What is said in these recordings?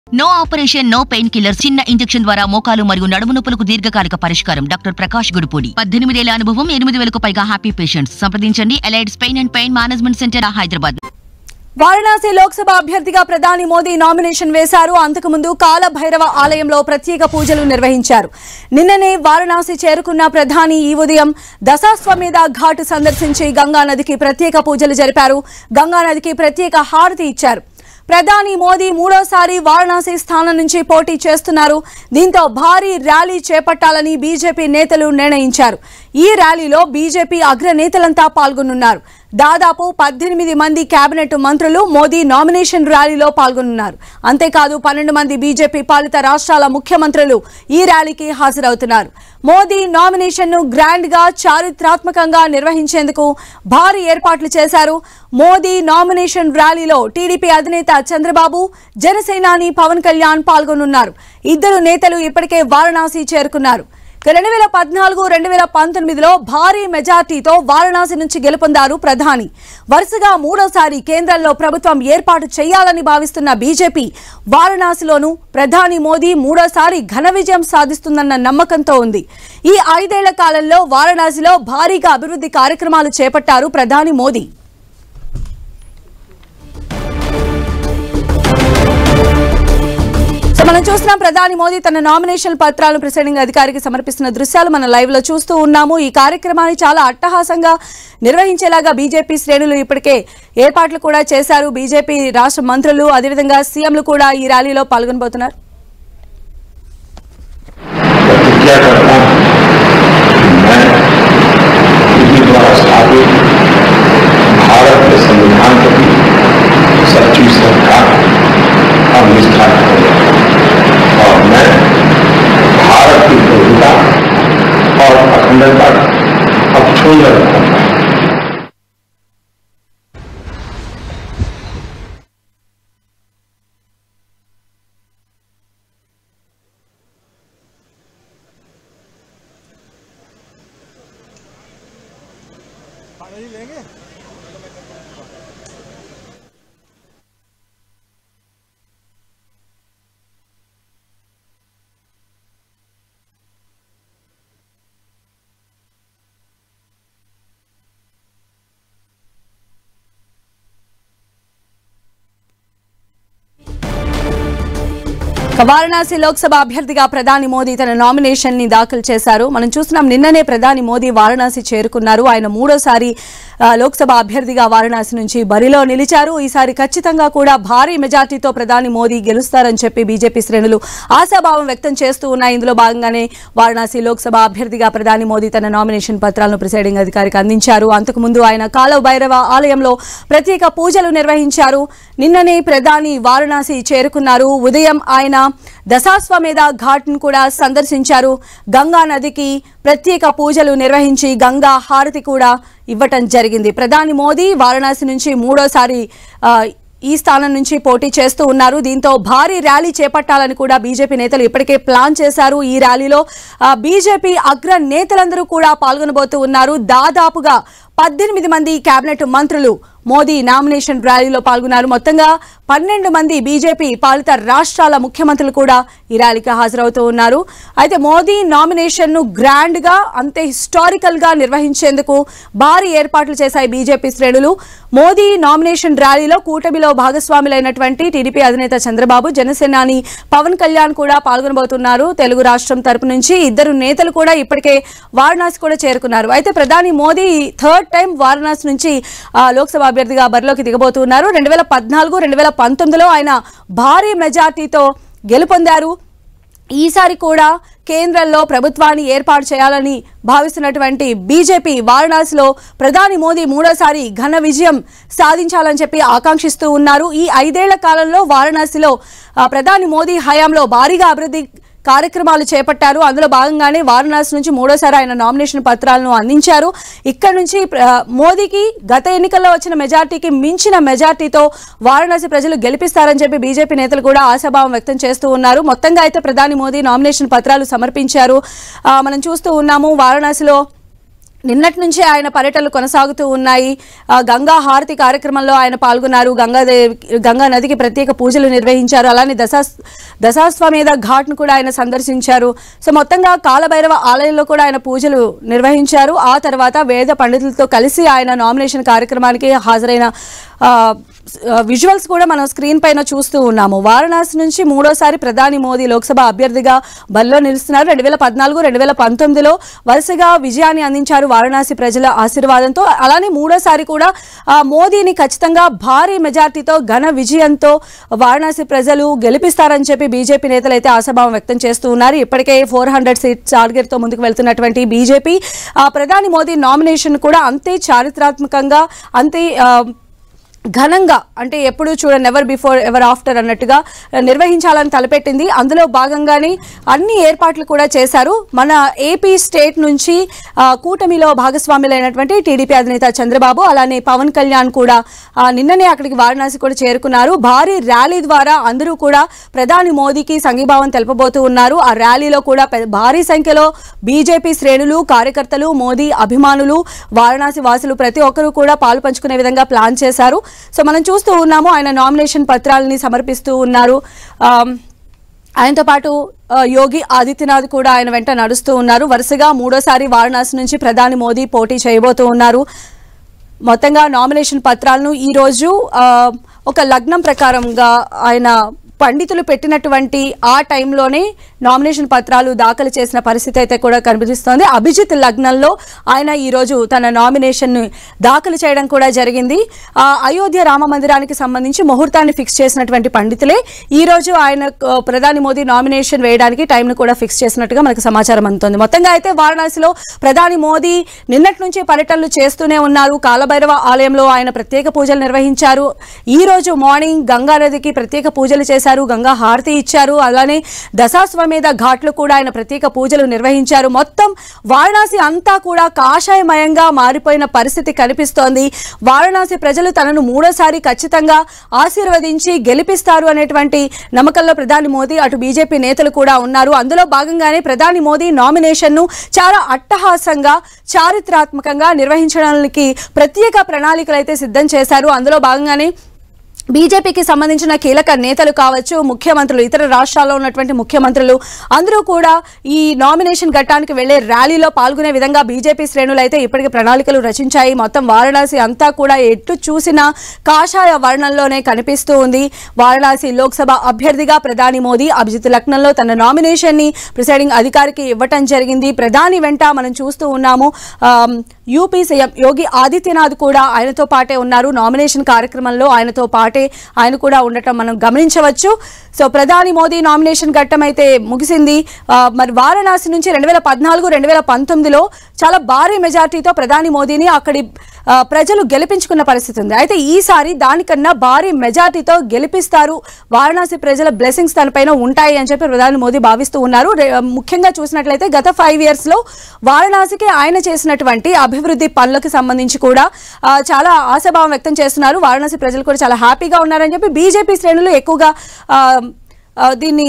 no operation no painkiller చిన్న injection ద్వారా మోకాలు మరియు నడుము నొప్పులకు దీర్ఘకాలిక పరిష్కారం డాక్టర్ ప్రకాష్ గుడిపూడి పద్దెనిమిదేళ్ల అనుభవం ఎనిమిది వేలకు పైగా హ్యాపీ పేషెంట్స్ సంప్రదించండి ఎలైడ్స్ pain and pain management center Hyderabad Varanasi Lok Sabha అభ్యర్థిగా ప్రధాని మోదీ నామినేషన్ వేశారు అంతకుముందు కాలభైరవ ఆలయంలో ప్రత్యేక పూజలు నిర్వహించారు నిన్ననే వారణాసి చేరుకున్న ప్రధాని ఈ ఉదయం దశాశ్వమేధ ఘాట్ సందర్శించి గంగా నదికి ప్రత్యేక పూజలు జరిపారు గంగా నదికి ప్రత్యేక హారతి ఇచ్చారు ప్రధాని మోదీ మూడోసారి వారణాసి స్థానం నుంచి పోటీ చేస్తున్నారు దీంతో భారీ ర్యాలీ చేపట్టాలని బీజేపీ నేతలు నిర్ణయించారు ఈ ర్యాలీలో బీజేపీ అగ్రనేతలంతా పాల్గొనున్నారు దాదాపు పద్దెనిమిది మంది కేబినెట్ మంత్రులు మోదీ నామినేషన్ ర్యాలీలో పాల్గొనున్నారు అంతేకాదు పన్నెండు మంది బీజేపీ పాలిత రాష్ట్రాల ముఖ్యమంత్రులు ఈ ర్యాలీకి హాజరవుతున్నారు మోదీ నామినేషన్ ను గ్రాండ్ గా చారిత్రాత్మకంగా నిర్వహించేందుకు భారీ ఏర్పాట్లు చేశారు మోదీ నామినేషన్ ర్యాలీలో టీడీపీ అధినేత చంద్రబాబు జనసేనాని పవన్ కళ్యాణ్ పాల్గొనున్నారు ఇద్దరు నేతలు ఇప్పటికే వారణాసి చేరుకున్నారు రెండు వేల పద్నాలుగు రెండు వేల పంతొమ్మిదిలో భారీ మెజార్టీతో వారణాసి నుంచి గెలుపొందారు ప్రధాని వరుసగా మూడోసారి కేంద్రంలో ప్రభుత్వం ఏర్పాటు చేయాలని భావిస్తున్న బీజేపీ వారణాసిలోనూ ప్రధాని మోదీ మూడోసారి ఘన విజయం సాధిస్తుందన్న నమ్మకంతో ఉంది ఈ ఐదేళ్ల కాలంలో వారణాసిలో భారీగా అభివృద్ధి కార్యక్రమాలు చేపట్టారు ప్రధాని మోదీ సో మనం చూస్తున్నాం ప్రధాని మోదీ తన నామినేషన్ పత్రాలను ప్రిసైడింగ్ అధికారికి సమర్పిస్తున్న దృశ్యాలు మనం లైవ్ లో చూస్తూ ఉన్నాము ఈ కార్యక్రమాన్ని చాలా అట్టహాసంగా నిర్వహించేలాగా బీజేపీ శ్రేణులు ఇప్పటికే ఏర్పాట్లు కూడా చేశారు బీజేపీ రాష్ట్ర మంత్రులు అదేవిధంగా సీఎంలు కూడా ఈ ర్యాలీలో పాల్గొనబోతున్నారు प्रतिज्ञा करता हूं मैं इन्हीं द्वारा स्थापित भारत के संविधान के प्रति सच्ची श्रद्धा और निष्ठा करूंगा और मैं भारत की प्रभुता और अखंडता अक्षुण्ण रखूंगा ఇక వారణాసి లోక్సభ అభ్యర్థిగా ప్రధాని మోదీ తన నామినేషన్ ని దాఖలు చేశారు మనం చూస్తున్నాం నిన్ననే ప్రధాని మోదీ వారణాసి చేరుకున్నారు ఆయన మూడోసారి ఆ, లోక్సభ అభ్యర్థిగా వారణాసి నుంచి బరిలో నిలిచారు ఈసారి ఖచ్చితంగా కూడా భారీ మెజార్టీతో ప్రధాని మోదీ గెలుస్తారని చెప్పి బీజేపీ శ్రేణులు ఆశాభావం వ్యక్తం చేస్తూ ఉన్నాయి ఇందులో భాగంగానే వారణాసి లోక్సభ అభ్యర్థిగా ప్రధాని మోదీ తన నామినేషన్ పత్రాలను ప్రిసైడింగ్ అధికారికి అందించారు అంతకుముందు ఆయన కాలవ భైరవ ఆలయంలో ప్రత్యేక పూజలు నిర్వహించారు నిన్ననే ప్రధాని వారణాసి చేరుకున్నారు ఉదయం ఆయన దశాశ్వమేధ ఘాట్ ను కూడా సందర్శించారు గంగా నదికి ప్రత్యేక పూజలు నిర్వహించి గంగా హారతి కూడా ఇవ్వటం జరిగింది ప్రధాని మోదీ వారణాసి నుంచి మూడోసారి ఆ, ఈ స్థానం నుంచి పోటీ చేస్తూ ఉన్నారు దీంతో భారీ ర్యాలీ చేపట్టాలని కూడా బీజేపీ నేతలు ఇప్పటికే ప్లాన్ చేశారు ఈ ర్యాలీలో ఆ, బీజేపీ అగ్ర నేతలందరూ కూడా పాల్గొనబోతూ ఉన్నారు దాదాపుగా పద్దెనిమిది మంది కేబినెట్ మంత్రులు మోదీ నామినేషన్ ర్యాలీలో పాల్గొన్నారు మొత్తంగా పన్నెండు మంది బీజేపీ పాలిత రాష్ట్రాల ముఖ్యమంత్రులు కూడా ఈ ర్యాలీకి హాజరవుతూ ఉన్నారు అయితే మోదీ నామినేషన్ ను గ్రాండ్ గా అంతే హిస్టారికల్ గా నిర్వహించేందుకు భారీ ఏర్పాట్లు చేశాయి బీజేపీ శ్రేణులు మోదీ నామినేషన్ ర్యాలీలో కూటమిలో భాగస్వాములైనటువంటి టీడీపీ అధినేత చంద్రబాబు జనసేనాని పవన్ కళ్యాణ్ కూడా పాల్గొనబోతున్నారు తెలుగు రాష్ట్రం తరపు నుంచి ఇద్దరు నేతలు కూడా ఇప్పటికే వారణాసి కూడా చేరుకున్నారు అయితే ప్రధాని మోదీ థర్డ్ టైం వారణాసి నుంచి ఆ, లోక్సభ అభ్యర్థిగా బరిలోకి దిగబోతున్నారు రెండు వేల పద్నాలుగు రెండు వేల పంతొమ్మిదిలో ఆయన భారీ మెజార్టీతో గెలుపొందారు ఈసారి కూడా కేంద్రంలో ప్రభుత్వాన్ని ఏర్పాటు చేయాలని భావిస్తున్నటువంటి బీజేపీ వారణాసిలో ప్రధాని మోదీ మూడోసారి ఘన విజయం సాధించాలని చెప్పి ఆకాంక్షిస్తూ ఉన్నారు ఈ ఐదేళ్ల కాలంలో వారణాసిలో ఆ, ప్రధాని మోదీ హయాంలో భారీగా అభివృద్ధి కార్యక్రమాలు చేపట్టారు అందులో భాగంగానే వారణాసి నుంచి మూడోసారి ఆయన నామినేషన్ పత్రాలను అందించారు ఇక్కడ నుంచి ప్ర- మోదీకి గత ఎన్నికల్లో వచ్చిన మెజార్టీకి మించిన మెజార్టీతో వారణాసి ప్రజలు గెలిపిస్తారని చెప్పి బీజేపీ నేతలు కూడా ఆశాభావం వ్యక్తం చేస్తూ ఉన్నారు మొత్తంగా అయితే ప్రధాని మోదీ నామినేషన్ పత్రాలు సమర్పించారు ఆ, మనం చూస్తూ ఉన్నాము వారణాసిలో నిన్నటి నుంచి ఆయన పర్యటనలు కొనసాగుతూ ఉన్నాయి ఆ, గంగా హారతి కార్యక్రమంలో ఆయన పాల్గొన్నారు గంగాదేవి గంగా నదికి ప్రత్యేక పూజలు నిర్వహించారు అలానే దశా దశాశ్వమేధ ఘాట్ను కూడా ఆయన సందర్శించారు సో మొత్తంగా కాలభైరవ ఆలయంలో కూడా ఆయన పూజలు నిర్వహించారు ఆ తర్వాత వేద పండితులతో కలిసి ఆయన నామినేషన్ కార్యక్రమానికి హాజరైన ఆ, విజువల్స్ కూడా మనం స్క్రీన్ పైన చూస్తూ ఉన్నాము వారణాసి నుంచి మూడోసారి ప్రధాని మోదీ లోక్సభ అభ్యర్థిగా బరిలో నిలుస్తున్నారు రెండు వేల పద్నాలుగు రెండు వేల పంతొమ్మిదిలో వరుసగా విజయాన్ని అందించారు వారణాసి ప్రజల ఆశీర్వాదంతో అలానే మూడోసారి కూడా ఆ, మోదీని ఖచ్చితంగా భారీ మెజార్టీతో ఘన విజయంతో వారణాసి ప్రజలు గెలిపిస్తారని చెప్పి బీజేపీ నేతలు అయితే ఆశాభావం వ్యక్తం చేస్తూ ఉన్నారు ఇప్పటికే ఫోర్ హండ్రెడ్ సీట్ టార్గెట్ తో ముందుకు వెళ్తున్నటువంటి బీజేపీ ఆ, ప్రధాని మోదీ నామినేషన్ కూడా అంతే చారిత్రాత్మకంగా అంతే ఆ, ఘనంగా అంటే ఎప్పుడు చూడండి ఎవర్ బిఫోర్ ఎవర్ ఆఫ్టర్ అన్నట్టుగా నిర్వహించాలని తలపెట్టింది అందులో భాగంగానే అన్ని ఏర్పాట్లు కూడా చేశారు మన ఏపీ స్టేట్ నుంచి ఆ, కూటమిలో భాగస్వాములైనటువంటి టీడీపీ అధినేత చంద్రబాబు అలానే పవన్ కళ్యాణ్ కూడా ఆ, నిన్ననే అక్కడికి వారణాసి కూడా చేరుకున్నారు భారీ ర్యాలీ ద్వారా అందరూ కూడా ప్రధాని మోదీకి సంఘీభావం తెలుపబోతూ ఉన్నారు ఆ ర్యాలీలో కూడా పె- భారీ సంఖ్యలో బీజేపీ శ్రేణులు కార్యకర్తలు మోదీ అభిమానులు వారణాసి వాసులు ప్రతి ఒక్కరూ కూడా పాలు పంచుకునే విధంగా ప్లాన్ చేశారు సో మనం చూస్తూ ఉన్నాము ఆయన నామినేషన్ పత్రాలని సమర్పిస్తూ ఉన్నారు ఆమ్, ఆయనతో పాటు ఆ, యోగి ఆదిత్యనాథ్ కూడా ఆయన వెంట నడుస్తూ ఉన్నారు వరుసగా మూడోసారి వారణాసి నుంచి ప్రధాని మోదీ పోటీ చేయబోతూ ఉన్నారు మొత్తంగా నామినేషన్ పత్రాలను ఈరోజు ఆ, ఒక లగ్నం ప్రకారంగా ఆయన పండితులు పెట్టినటువంటి ఆ టైంలోనే నామినేషన్ పత్రాలు దాఖలు చేసిన పరిస్థితి అయితే కూడా కనిపిస్తోంది అభిజిత్ లగ్నంలో ఆయన ఈరోజు తన నామినేషన్ దాఖలు చేయడం కూడా జరిగింది ఆ, అయోధ్య రామ మందిరానికి సంబంధించి ముహూర్తాన్ని ఫిక్స్ చేసినటువంటి పండితులే ఈ రోజు ఆయన ఆ, ప్రధాని మోదీ నామినేషన్ వేయడానికి టైంను కూడా ఫిక్స్ చేసినట్టుగా మనకు సమాచారం అందుతోంది మొత్తంగా అయితే వారణాసిలో ప్రధాని మోదీ నిన్నటి నుంచి పర్యటనలు చేస్తూనే ఉన్నారు కాలభైరవ ఆలయంలో ఆయన ప్రత్యేక పూజలు నిర్వహించారు ఈ రోజు మార్నింగ్ గంగా నదికి ప్రత్యేక పూజలు చేశారు గంగా హారతి ఇచ్చారు అలానే దశాశ్వమేధ ఘాట్లు కూడా ఆయన ప్రత్యేక పూజలు నిర్వహించారు మొత్తం వారణాసి అంతా కూడా కాషాయమయంగా మారిపోయిన పరిస్థితి కనిపిస్తోంది వారణాసి ప్రజలు తనను మూడోసారి ఖచ్చితంగా ఆశీర్వదించి గెలిపిస్తారు అనేటువంటి నమ్మకంలో ప్రధాని మోదీ అటు బీజేపీ నేతలు కూడా ఉన్నారు అందులో భాగంగానే ప్రధాని మోదీ నామినేషన్ ను చాలా అట్టహాసంగా చారిత్రాత్మకంగా నిర్వహించడానికి ప్రత్యేక ప్రణాళికలు అయితే సిద్ధం చేశారు అందులో భాగంగానే బీజేపీకి సంబంధించిన కీలక నేతలు కావచ్చు ముఖ్యమంత్రులు ఇతర రాష్ట్రాల్లో ఉన్నటువంటి ముఖ్యమంత్రులు అందరూ కూడా ఈ నామినేషన్ ఘట్టానికి వెళ్లే ర్యాలీలో పాల్గొనే విధంగా బీజేపీ శ్రేణులు అయితే ఇప్పటికే ప్రణాళికలు రచించాయి మొత్తం వారణాసి అంతా కూడా ఎటు చూసినా కాషాయ వర్ణంలోనే కనిపిస్తూ ఉంది వారణాసి లోక్సభ అభ్యర్థిగా ప్రధాని మోదీ అభిజిత్ లక్నంలో తన నామినేషన్ ని ప్రిసైడింగ్ అధికారికి ఇవ్వటం జరిగింది ప్రధాని వెంట మనం చూస్తూ ఉన్నాము ఆమ్, యూపీ సీఎం యోగి ఆదిత్యనాథ్ కూడా ఆయనతో పాటే ఉన్నారు నామినేషన్ కార్యక్రమంలో ఆయనతో పాటే ఆయన కూడా ఉండటం మనం గమనించవచ్చు సో ప్రధాని మోదీ నామినేషన్ ఘట్టం అయితే ముగిసింది ఆ, మరి వారణాసి నుంచి రెండు వేల పద్నాలుగు రెండు వేల పంతొమ్మిదిలో చాలా భారీ మెజార్టీతో ప్రధాని మోదీని అక్కడి ఆ, ప్రజలు గెలిపించుకున్న పరిస్థితి ఉంది అయితే ఈసారి దానికన్నా భారీ మెజార్టీతో గెలిపిస్తారు వారణాసి ప్రజల బ్లెస్సింగ్స్ తనపైన ఉంటాయి అని చెప్పి ప్రధాని మోదీ భావిస్తూ ఉన్నారు రే- ముఖ్యంగా చూసినట్లయితే గత ఫైవ్ ఇయర్స్ లో వారణాసికి ఆయన చేసినటువంటి అభివృద్ధి పనులకు సంబంధించి కూడా ఆ, చాలా ఆశాభావం వ్యక్తం చేస్తున్నారు వారణాసి ప్రజలు కూడా చాలా హ్యాపీగా ఉన్నారని చెప్పి బీజేపీ శ్రేణులు ఎక్కువగా ఆ, ఆ, దీన్ని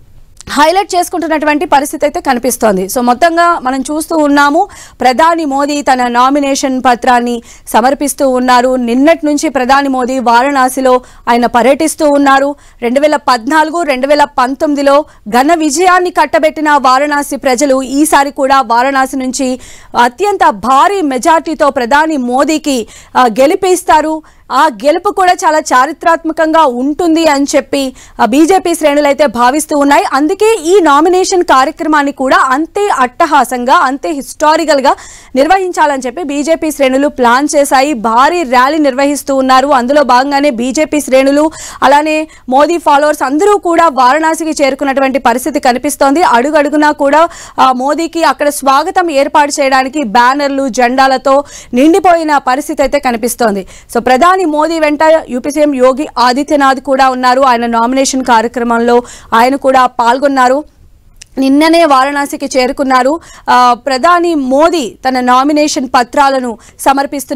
హైలైట్ చేసుకుంటున్నటువంటి పరిస్థితి అయితే కనిపిస్తోంది సో మొత్తంగా మనం చూస్తూ ఉన్నాము ప్రధాని మోదీ తన నామినేషన్ పత్రాన్ని సమర్పిస్తూ ఉన్నారు నిన్నటి నుంచి ప్రధాని మోదీ వారణాసిలో ఆయన పర్యటిస్తూ ఉన్నారు రెండు వేల పద్నాలుగు రెండు వేల పంతొమ్మిదిలో ఘన విజయాన్ని కట్టబెట్టిన వారణాసి ప్రజలు ఈసారి కూడా వారణాసి నుంచి అత్యంత భారీ మెజార్టీతో ప్రధాని మోదీకి ఆ, గెలిపిస్తారు ఆ గెలుపు కూడా చాలా చారిత్రాత్మకంగా ఉంటుంది అని చెప్పి ఆ బీజేపీ శ్రేణులు అయితే భావిస్తూ ఉన్నాయి అందుకే ఈ నామినేషన్ కార్యక్రమాన్ని కూడా అంతే అట్టహాసంగా అంతే హిస్టారికల్ గా నిర్వహించాలని చెప్పి బీజేపీ శ్రేణులు ప్లాన్ చేశాయి భారీ ర్యాలీ నిర్వహిస్తూ ఉన్నారు అందులో భాగంగానే బీజేపీ శ్రేణులు అలానే మోదీ ఫాలోవర్స్ అందరూ కూడా వారణాసికి చేరుకున్నటువంటి పరిస్థితి కనిపిస్తోంది అడుగడుగునా కూడా ఆ, మోదీకి అక్కడ స్వాగతం ఏర్పాటు చేయడానికి బ్యానర్లు జెండాలతో నిండిపోయిన పరిస్థితి అయితే కనిపిస్తోంది సో ప్రధాని మోదీ వెంట యూపీ సీఎం యోగి ఆదిత్యనాథ్ కూడా ఉన్నారు ఆయన నామినేషన్ కార్యక్రమంలో ఆయన కూడా పాల్గొన్నారు నిన్ననే వారణాసికి చేరుకున్నారు ఆ, ప్రధాని మోదీ తన నామినేషన్ పత్రాలను సమర్పిస్తున్న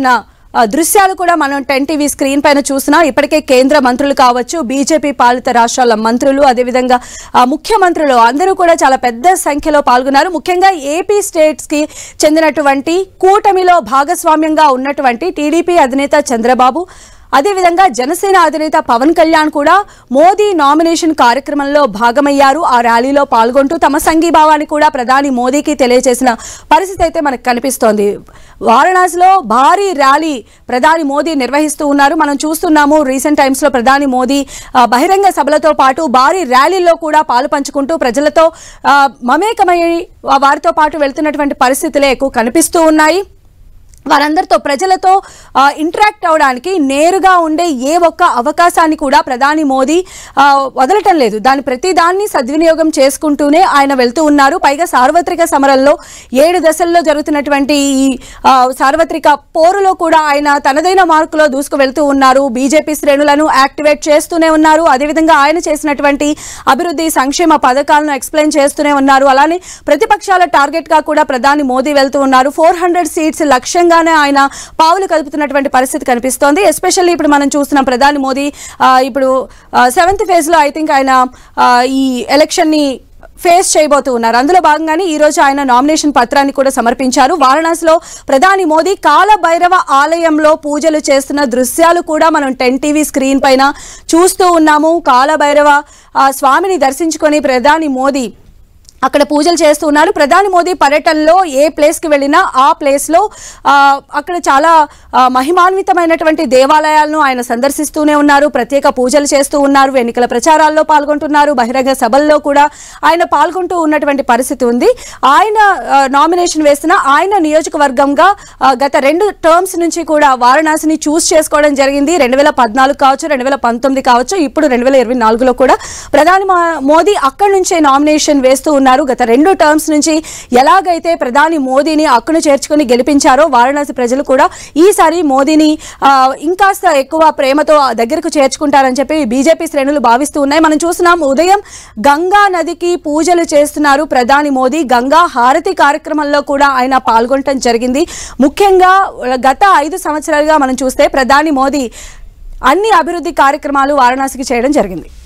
ఆ, దృశ్యాలు కూడా మనం టెన్ టీవీ స్క్రీన్ పైన చూసినా ఇప్పటికే కేంద్ర మంత్రులు కావచ్చు బీజేపీ పాలిత రాష్ట్రాల మంత్రులు అదేవిధంగా ఆ, ముఖ్యమంత్రులు అందరూ కూడా చాలా పెద్ద సంఖ్యలో పాల్గొన్నారు ముఖ్యంగా ఏపీ స్టేట్స్ కి చెందినటువంటి కూటమిలో భాగస్వామ్యంగా ఉన్నటువంటి టీడీపీ అధినేత చంద్రబాబు అదేవిధంగా జనసేన అధినేత పవన్ కళ్యాణ్ కూడా మోదీ నామినేషన్ కార్యక్రమంలో భాగమయ్యారు ఆ ర్యాలీలో పాల్గొంటూ తమ సంఘీభావాన్ని కూడా ప్రధాని మోదీకి తెలియజేసిన పరిస్థితి అయితే మనకు కనిపిస్తోంది వారణాసిలో భారీ ర్యాలీ ప్రధాని మోదీ నిర్వహిస్తూ ఉన్నారు మనం చూస్తున్నాము రీసెంట్ టైమ్స్ లో ప్రధాని మోదీ ఆ, బహిరంగ సభలతో పాటు భారీ ర్యాలీల్లో కూడా పాలు పంచుకుంటూ ప్రజలతో ఆ, మమేకమై వారితో పాటు వెళ్తున్నటువంటి పరిస్థితులే ఎక్కువ కనిపిస్తూ ఉన్నాయి వారందరితో ప్రజలతో ఇంటరాక్ట్ అవడానికి నేరుగా ఉండే ఏ ఒక్క అవకాశాన్ని కూడా ప్రధాని మోదీ ఆ, వదలటం లేదు దాని ప్రతి దాన్ని సద్వినియోగం చేసుకుంటూనే ఆయన వెళ్తూ ఉన్నారు పైగా సార్వత్రిక సమరంలో ఏడు దశల్లో జరుగుతున్నటువంటి ఈ ఆ, సార్వత్రిక పోరులో కూడా ఆయన తనదైన మార్కులో దూసుకు వెళ్తూ ఉన్నారు బీజేపీ శ్రేణులను యాక్టివేట్ చేస్తూనే ఉన్నారు అదేవిధంగా ఆయన చేసినటువంటి అభివృద్ధి సంక్షేమ పథకాలను ఎక్స్ప్లెయిన్ చేస్తూనే ఉన్నారు అలానే ప్రతిపక్షాల టార్గెట్ గా కూడా ప్రధాని మోదీ వెళ్తూ ఉన్నారు ఫోర్ హండ్రెడ్ సీట్స్ లక్ష్యంగానే ఆయన పావులు కదుపుతున్నటువంటి పరిస్థితి కనిపిస్తోంది ఎస్పెషల్లీ ఇప్పుడు మనం చూస్తున్నాం ప్రధాని మోదీ ఆ, ఇప్పుడు సెవెంత్ ఫేజ్ లో ఐ థింక్ ఆయన ఆ, ఈ ఎలక్షన్ ని ఫేస్ చేయబోతూ ఉన్నారు అందులో భాగంగానే ఈ రోజు ఆయన నామినేషన్ పత్రాన్ని కూడా సమర్పించారు వారణాసిలో ప్రధాని మోదీ కాలభైరవ ఆలయంలో పూజలు చేస్తున్న దృశ్యాలు కూడా మనం టెన్ టీవీ స్క్రీన్ పైన చూస్తూ ఉన్నాము కాలభైరవ ఆ, స్వామిని దర్శించుకొని ప్రధాని మోదీ అక్కడ పూజలు చేస్తూ ఉన్నారు ప్రధాని మోదీ పర్యటనలో ఏ ప్లేస్కి వెళ్ళినా ఆ ప్లేస్లో ఆ, అక్కడ చాలా ఆ, మహిమాన్వితమైనటువంటి దేవాలయాలను ఆయన సందర్శిస్తూనే ఉన్నారు ప్రత్యేక పూజలు చేస్తూ ఉన్నారు ఎన్నికల ప్రచారాల్లో పాల్గొంటున్నారు బహిరంగ సభల్లో కూడా ఆయన పాల్గొంటూ ఉన్నటువంటి పరిస్థితి ఉంది ఆయన ఆ, నామినేషన్ వేసిన ఆయన నియోజకవర్గంగా ఆ, గత రెండు టర్మ్స్ నుంచి కూడా వారణాసిని చూస్ చేసుకోవడం జరిగింది రెండు వేల పద్నాలుగు కావచ్చు రెండు వేల పంతొమ్మిది కావచ్చు ఇప్పుడు రెండు వేల ఇరవై నాలుగులో కూడా ప్రధాని మా- మోదీ అక్కడి నుంచే నామినేషన్ వేస్తూ ఉన్నారు గత రెండు టర్మ్స్ నుంచి ఎలాగైతే ప్రధాని మోదీని అక్కును చేర్చుకుని గెలిపించారో వారణాసి ప్రజలు కూడా ఈసారి మోదీని ఆ, ఇంకాస్త ఎక్కువ ప్రేమతో దగ్గరకు చేర్చుకుంటారని చెప్పి బీజేపీ శ్రేణులు భావిస్తూ ఉన్నాయి మనం చూస్తున్నాం ఉదయం గంగా నదికి పూజలు చేస్తున్నారు ప్రధాని మోదీ గంగా హారతి కార్యక్రమంలో కూడా ఆయన పాల్గొనటం జరిగింది ముఖ్యంగా గత ఐదు సంవత్సరాలుగా మనం చూస్తే ప్రధాని మోదీ అన్ని అభివృద్ధి కార్యక్రమాలు వారణాసికి చేయడం జరిగింది